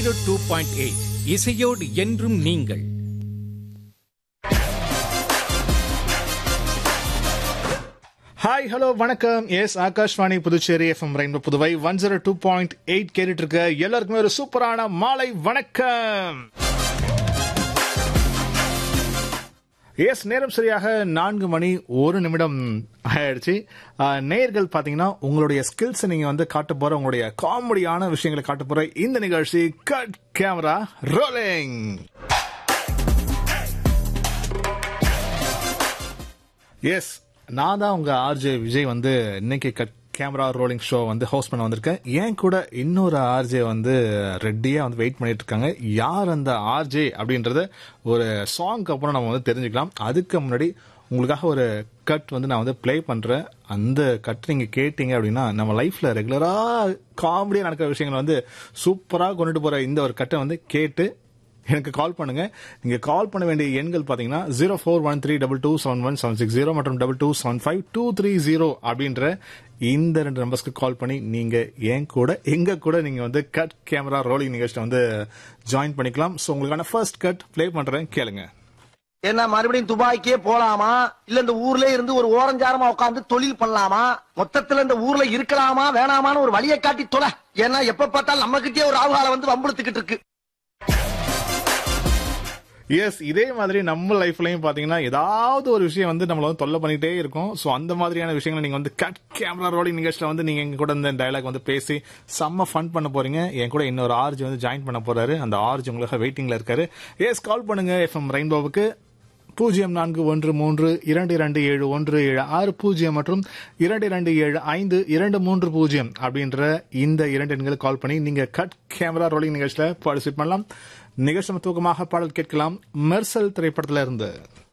zero two point eight இசையோடு என்றும் நீங்கள் ஹாய் ஹலோ வணக்கம் yes Akashvani Puducherry FM rainbow Puduvai one zero two point eight கேட்டுட்டு இருக்க எல்லாருக்குமே ஒரு சூப்பரான மாலை வணக்கம் எஸ் நேரம் சரியாக நான்கு மணி ஒரு நிமிடம் ஆயிடுச்சு ஆஹ், நேயர்கள் பாத்தீங்கன்னா உங்களுடைய ஸ்கில்ஸ் நீங்க வந்து காட்ட போற உங்களுடைய காமெடியான விஷயங்களை காட்ட போற இந்த நிகழ்ச்சி கட் கேமரா ரோலிங் எஸ் நான் தான் உங்க ஆர்ஜே விஜய் வந்து இன்னைக்கு கட் கேமரா ரோலிங் ஷோ வந்து ஹோஸ்ட் பண்ண வந்திருக்கேன் ஏன் கூட இன்னொரு ஆர்ஜே வந்து ரெட்டியா வந்து வெயிட் பண்ணிட்டு இருக்காங்க யார் அந்த ஆர்ஜே அப்படின்றத ஒரு சாங்க்கு அப்புறம் நம்ம வந்து தெரிஞ்சுக்கலாம் அதுக்கு முன்னாடி உங்களுக்காக ஒரு கட் வந்து நான் வந்து ப்ளே பண்றேன் அந்த கட் நீங்க கேட்டீங்க அப்படின்னா நம்ம லைஃப்ல ரெகுலரா காமெடியா நடக்கிற விஷயங்களை வந்து சூப்பரா கொண்டுட்டு போற இந்த ஒரு கட்டை வந்து கேட்டு எனக்கு கால் பண்ணுங்க நீங்க கால் பண்ண வேண்டிய எண்கள் பாத்தீங்கன்னா zero four one three double two seven one seven six zero மற்றும் double two seven five two three zero அப்படின்ற இந்த ரெண்டு நம்பர்ஸ்க்கு கால் பண்ணி நீங்க என் கூட எங்க கூட நீங்க வந்து கட் கேமரா ரோலிங் நிகழ்ச்சியில் வந்து ஜாயின் பண்ணிக்கலாம் ஸோ உங்களுக்கான ஃபர்ஸ்ட் கட் ப்ளே பண்றேன் கேளுங்க என்ன மறுபடியும் துபாய்க்கே போலாமா இல்ல இந்த ஊர்ல இருந்து ஒரு ஓரஞ்சாரமா உட்கார்ந்து தொழில் பண்ணலாமா மொத்தத்துல இந்த ஊர்ல இருக்கலாமா வேணாமான்னு ஒரு வழியை காட்டி தொலை ஏன்னா எப்ப பார்த்தாலும் நம்ம கிட்டே ஒரு ஆவுகால வந்து வம்புழுத்துக்கிட்டு இருக்கு எஸ் இதே மாதிரி நம்ம லைஃப்லயும் பாத்தீங்கன்னா ஏதாவது ஒரு விஷயம் வந்து நம்மள வந்து தொல்லை பண்ணிட்டே இருக்கும் ஸோ அந்த மாதிரியான விஷயங்களை நீங்க வந்து கட் கேமரா ரோலிங் நிகழ்ச்சியில வந்து நீங்க எங்க கூட இந்த டயலாக் வந்து பேசி செம்ம ஃபன் பண்ண போறீங்க என் கூட இன்னொரு ஆர்ஜி வந்து ஜாயின் பண்ண போறாரு அந்த ஆர்ஜி உங்களுக்கு வெயிட்டிங்ல இருக்காரு எஸ் கால் பண்ணுங்க எஃப்எம் ரெயின்போவுக்கு பூஜ்ஜியம் நான்கு ஒன்று மூன்று இரண்டு இரண்டு ஏழு ஒன்று ஏழு ஆறு பூஜ்ஜியம் மற்றும் இரண்டு இரண்டு ஏழு ஐந்து இரண்டு மூன்று பூஜ்ஜியம் அப்படின்ற இந்த இரண்டு எண்களுக்கு கால் பண்ணி நீங்க கட் கேமரா ரோலிங் நிகழ்ச்சியில பார்ட்டிசிபேட் பண்ணலாம் நிகழ்ச்சி தூக்கமாக பாடல் கேட்கலாம் மெர்சல் திரைப்படத்துல இருந்து